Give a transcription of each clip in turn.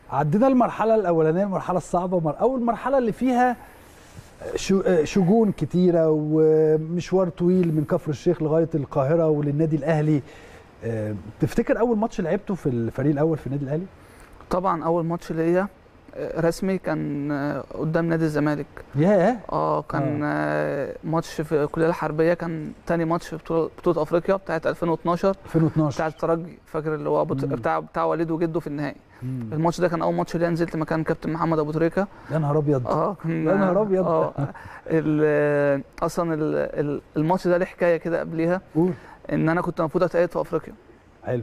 عدينا المرحله الاولانيه المرحله الصعبه مر... اول مرحله اللي فيها شو- شجون كتيره ومشوار طويل من كفر الشيخ لغايه القاهره وللنادي الاهلي آه، تفتكر اول ماتش لعبته في الفريق الاول في النادي الاهلي طبعا اول ماتش ليا آه، رسمي كان آه، قدام نادي الزمالك ياه اه كان آه، ماتش في الكليه الحربيه كان تاني ماتش في بطوله بطوله افريقيا بتاعه 2012 2012 بتاع الترجي فاكر اللي هو بط... مم. بتاع بتاع وليد وجده في النهائي مم. الماتش ده كان اول ماتش ليا نزلت مكان كابتن محمد ابو تريكه يا نهار ابيض اه كان يا نهار أبيض. اه ال- اصلا ال- ال- الماتش ده له حكايه كده قبليها قول ان انا كنت المفروض اتقيد في افريقيا حلو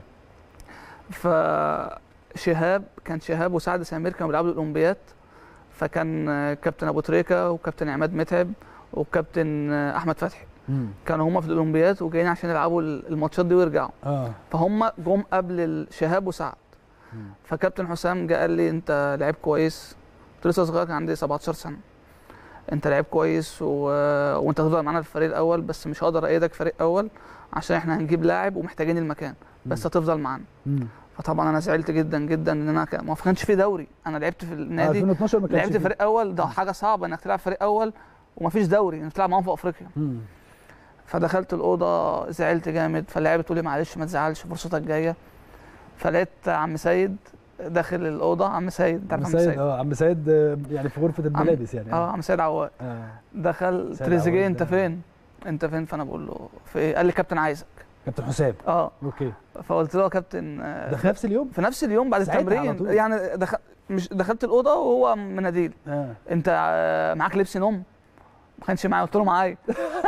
فشهاب كان شهاب وسعد سمير كانوا بيلعبوا الاولمبياد فكان آه، كابتن ابو تريكه وكابتن عماد متعب وكابتن آه، احمد فتحي مم. كانوا هم في الاولمبياد وجايين عشان يلعبوا الماتشات دي ويرجعوا اه فهم جم قبل الشهاب وسعد مم. فكابتن حسام جه قال لي انت لعيب كويس كنت لسه صغير كان عندي 17 سنه انت لعيب كويس و... وانت هتفضل معانا في الفريق الاول بس مش هقدر ايدك فريق اول عشان احنا هنجيب لاعب ومحتاجين المكان بس مم. هتفضل معانا مم. فطبعا انا زعلت جدا جدا ان انا كان- ما كانش في دوري انا لعبت في آه، النادي 2012 ما كانش لعبت فيه. فريق اول ده حاجه صعبه انك تلعب فريق اول ومفيش دوري انك تلعب معاهم في افريقيا مم. فدخلت الاوضه زعلت جامد فاللاعب تقول لي معلش ما تزعلش فرصتك جايه فلقيت عم سيد داخل الاوضه عم سيد انت عم عارف عم سيد سيد اه عم سيد آه، يعني في غرفه الملابس يعني اه عم سيد عواد آه. دخل سيد تريزيجيه عواد انت ده. فين انت فين فانا بقول له في ايه قال لي كابتن عايزك كابتن حسام اه اوكي فقلت له يا كابتن آه، ده في نفس اليوم في نفس اليوم بعد ساعتها على التمرين طول. يعني دخل مش دخلت الاوضه وهو مناديل اه انت آه، معاك لبس نوم ما كانش معايا قلت له معايا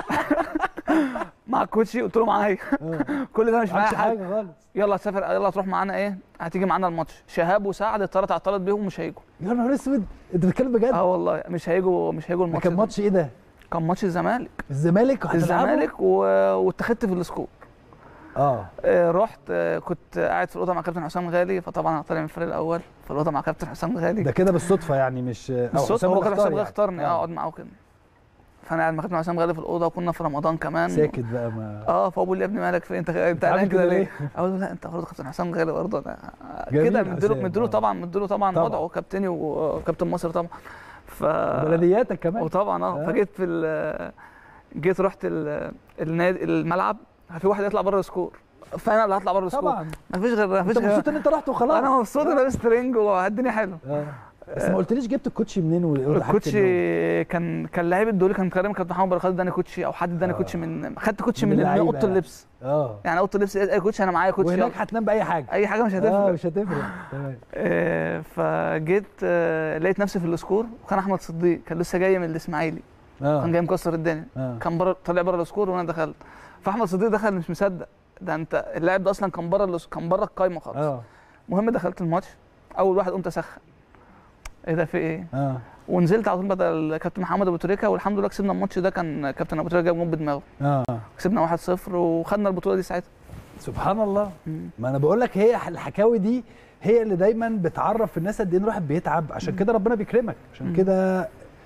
معاك كوتشي قلت له معايا اه كل ده مش معايا عملش حاجه حاجه خالص يلا تسافر يلا تروح معانا ايه هتيجي معانا الماتش شهاب وسعد اضطرت اعترض بيهم مش هيجوا يا نهار اسود انت بتتكلم بجد اه والله مش هيجوا مش هيجوا ده الماتش كان ده. ماتش ايه ده كان ماتش الزمالك الزمالك وهتلعبه؟ الزمالك و... واتخذت في السكور اه آه، رحت آه، كنت قاعد في الاوضه مع كابتن حسام غالي فطبعا انا طالع من الفريق الاول في الاوضه مع كابتن حسام غالي ده كده بالصدفه يعني مش أو بالصدفه حسام هو اللي كابتن حسام غالي يعني. اختارني آه. اقعد معاه كده فانا قاعد مع كابتن حسام غالي في الاوضه وكنا في رمضان كمان ساكت بقى ما اه فهو بيقول لي يا ابني مالك في إيه؟ انت انت عامل قاعد كده كده ليه؟ ليه؟ اقول له لا انت برضه كابتن حسام غالي برضه أنا جميل كده مديله حسام، مديله آه. طبعا مديله طبعا طبعا. وضعه كابتني وكابتن مصر طبعا ف بلدياتك كمان وطبعا اه آه. فجيت في ال- جيت رحت ال- النادي الملعب في واحد يطلع بره السكور فانا اللي هطلع بره السكور طبعا مفيش غير مفيش انت غير مبسوط ان انت رحت وخلاص انا مبسوط ان لابس ترنج والدنيا حلوه آه. بس ما قلتليش جبت الكوتشي منين ولا حاجة النوم؟ الكوتشي كان كان لعيب الدولي كان تقريبا كان محمد بركات اداني كوتشي او حد اداني آه. كوتشي من خدت كوتشي من من, من اللعيبة اوضه يعني. اللبس اه يعني اوضه اللبس اي كوتشي انا معايا كوتشي وهناك يلا. هتنام باي حاجه اي حاجه مش اه هتفرق مش هتفرق تمام آه، فجيت آه، لقيت نفسي في السكور وكان احمد صديق كان لسه جاي من الاسماعيلي كان اه جاي مكسر الدنيا اه كان بره طلع بره السكور وانا دخلت فاحمد صديق دخل مش مصدق ده انت اللاعب ده اصلا كان بره الس- كان بره القايمه خالص اه المهم دخلت الماتش اول واحد قمت اسخن ايه ده في ايه اه ونزلت على طول بدل كابتن محمد ابو تريكه والحمد لله كسبنا الماتش ده كان كابتن ابو تريكه جاب جول بدماغه اه كسبنا 1-0 وخدنا البطوله دي ساعتها سبحان الله ما انا بقول لك هي الحكاوي دي هي اللي دايما بتعرف الناس قد ايه إن الواحد بيتعب عشان كده ربنا بيكرمك عشان مم. كده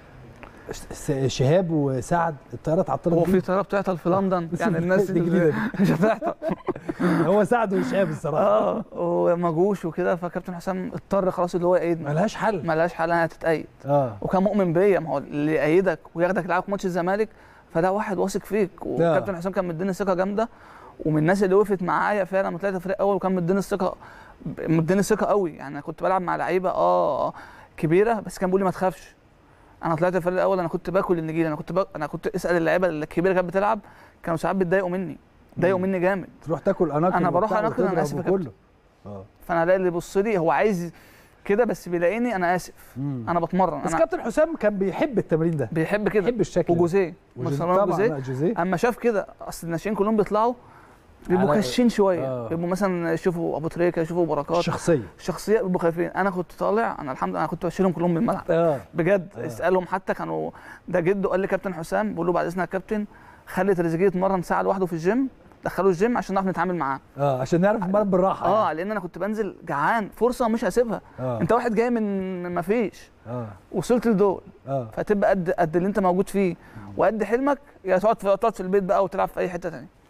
س- شهاب وسعد الطياره اتعطلت هو بيه. في طياره بتعطل في لندن يعني الناس دي جديدة دي. مش هتعطل هو سعد وشهاب الصراحه اه وما جوش وكده فكابتن حسام اضطر خلاص اللي هو يأيدنا ملهاش حل ما لهاش حل انا هتتأيد اه وكان مؤمن بيا ما هو اللي يأيدك وياخدك يلعبك ماتش الزمالك فده واحد واثق فيك وكابتن حسام كان مديني ثقه جامده ومن الناس اللي وقفت معايا فعلا لما طلعت فريق اول وكان مديني الثقه مديني ثقه قوي يعني انا كنت بلعب مع لعيبه اه كبيره بس كان بيقول لي ما تخافش انا طلعت الفريق الاول انا كنت باكل النجيل انا كنت باك... انا كنت اسال اللعيبه الكبيره كانت بتلعب كانوا ساعات بيتضايقوا مني ضايقوا مم. مني جامد تروح تاكل اناقل أنا بروح وبتاع أناقل، أنا وتضرب آسف يا وكله اه فانا الاقي اللي يبص لي هو عايز كده بس بيلاقيني انا اسف مم. انا بتمرن بس انا كابتن حسام كان بيحب التمرين ده بيحب كده بيحب الشكل ده. وجوزيه وجوزيه- مارسيلو طبعا جوزيه لا، جوزيه اما شاف كده اصل الناشئين كلهم بيطلعوا بيبقوا على- كاشين شويه آه. بيبقوا مثلا يشوفوا ابو تريكه يشوفوا بركات الشخصيه شخصيات بيبقوا خايفين انا كنت طالع انا الحمد لله انا كنت بشيلهم كلهم من الملعب اه بجد آه. اسالهم حتى كانوا ده جده قال لي كابتن حسام بقول له بعد اذنك يا كابتن خلي تريزيجيه يتمرن ساعه لوحده في الجيم دخلوه الجيم عشان نعرف نتعامل معاه اه عشان نعرف نتمرن بالراحه اه يعني. لان انا كنت بنزل جعان فرصه مش هسيبها اه انت واحد جاي من ما فيش اه وصلت لدول اه فتبقى قد قد اللي انت موجود فيه وقد حلمك يا تقعد في تقعد في البيت بقى وتلعب في اي حته تانية